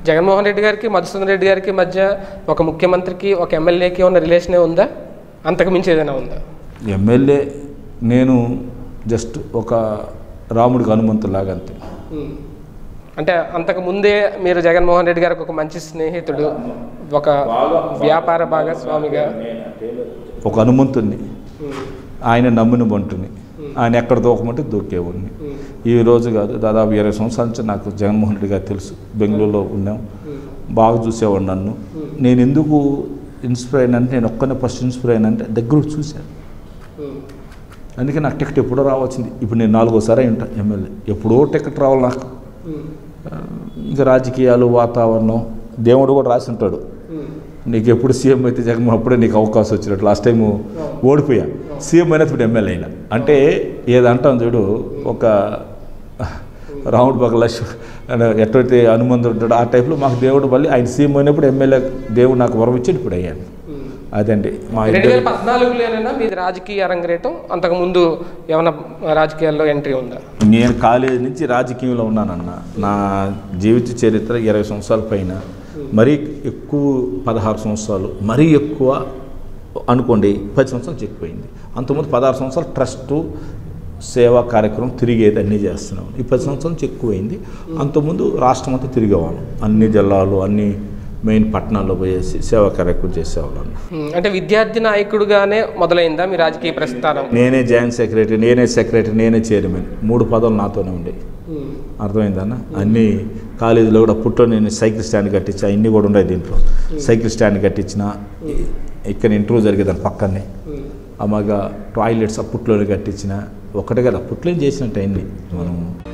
జగన్మోహన్ రెడ్డి గారికి మధుసూదన్ రెడ్డి గారికి మధ్య ఒక ముఖ్యమంత్రికి ఒక ఎమ్మెల్యేకి ఉన్న రిలేషనే ఉందా అంతకు మించి ఏదైనా ఉందా ఎమ్మెల్యే నేను జస్ట్ ఒక రాముడికి హనుమంతులాగా అంతే అంటే అంతకు ముందే మీరు జగన్మోహన్ రెడ్డి గారికి ఒక మంచి స్నేహితుడు ఒక వ్యాపార భాగస్వామిగా ఒక హనుమంతుణ్ణి ఆయన నమ్మిన బంటుని ఆయన ఎక్కడ దూకమంటే దూకేవాడిని ఈ రోజు కాదు దాదాపు ఇరవై సంవత్సరాల నుంచి నాకు జగన్మోహన్ రెడ్డి గారు తెలుసు బెంగళూరులో ఉన్నాం బాగా చూసేవాడు నన్ను నేను ఎందుకు ఇన్స్పైర్ అయినంటే నేను ఒక్కనే ఫస్ట్ ఇన్స్పైర్ అయినంటే దగ్గర చూశాను అందుకే నాకు టికెట్ ఎప్పుడో రావచ్చింది ఇప్పుడు నేను నాలుగోసారి అయి ఉంటా ఎమ్మెల్యే ఎప్పుడో టికెట్ రావాలి నాకు ఇంకా రాజకీయాలు వాతావరణం దేవుడు కూడా రాసి ఉంటాడు నీకు ఎప్పుడు సీఎం అయితే జగన్ అప్పుడే నీకు అవకాశం వచ్చినట్టు లాస్ట్ టైం ఓడిపోయా సీఎం అయినా ఇప్పుడు ఎమ్మెల్యే అయినా అంటే ఏదంటాం చూడు ఒక రాముడు పక్కల ఎట్లయితే హనుమంతుడు ఉంటాడో ఆ టైప్లో మాకు దేవుడు మళ్ళీ ఆయన సీఎం అయినప్పుడు ఎమ్మెల్యే దేవుడు నాకు వరం ఇచ్చాడు ఇప్పుడు అయ్యాను అదండి మా రెండు ఇద్దరి వేల పద్నాలుగులోనైనా మీది రాజకీయ అరంగరేటం అంతకు ముందు ఏమైనా రాజకీయాల్లో ఎంట్రీ ఉందా నేను కాలేజీ నుంచి రాజకీయంలో ఉన్నానన్న నా జీవిత చరిత్ర ఇరవై సంవత్సరాల పైన మరీ ఎక్కువ పదహారు సంవత్సరాలు మరీ ఎక్కువ అనుకోండి పది సంవత్సరాలు ఎక్కువైంది అంతకుముందు పదహారు సంవత్సరాలు ట్రస్టు సేవా కార్యక్రమం తిరిగేది అన్నీ చేస్తున్నాం ఈ పది సంవత్సరాల నుంచి ఎక్కువైంది అంతకుముందు రాష్ట్రం అంతా తిరిగేవాళ్ళం అన్ని జిల్లాలు అన్ని మెయిన్ పట్టణాల్లో పోయేసి సేవా కార్యక్రమం చేసేవాళ్ళం ఉమ్, అంటే విద్యార్థి నాయకుడుగానే మొదలైందా మీ రాజకీయ ప్రస్థానం నేనే జాయింట్ సెక్రటరీ నేనే సెక్రటరీ నేనే చైర్మన్ మూడు పదవులు నాతోనే ఉండేవి అర్థమైందన్న అన్ని కాలేజీలో కూడా పుట్ట నేను సైకిల్ స్టాండ్ కట్టించా అన్నీ కూడా ఉన్నాయి దీంట్లో సైకిల్ స్టాండ్ కట్టించిన ఇక్కడ ఇంటర్వ్యూ జరిగేదాన్ని పక్కనే అమ్మగా టాయిలెట్స్ అప్పట్లోనే కట్టించిన ఒకటే కదా అప్పట్లో చేసినట్టు అన్నీ మనం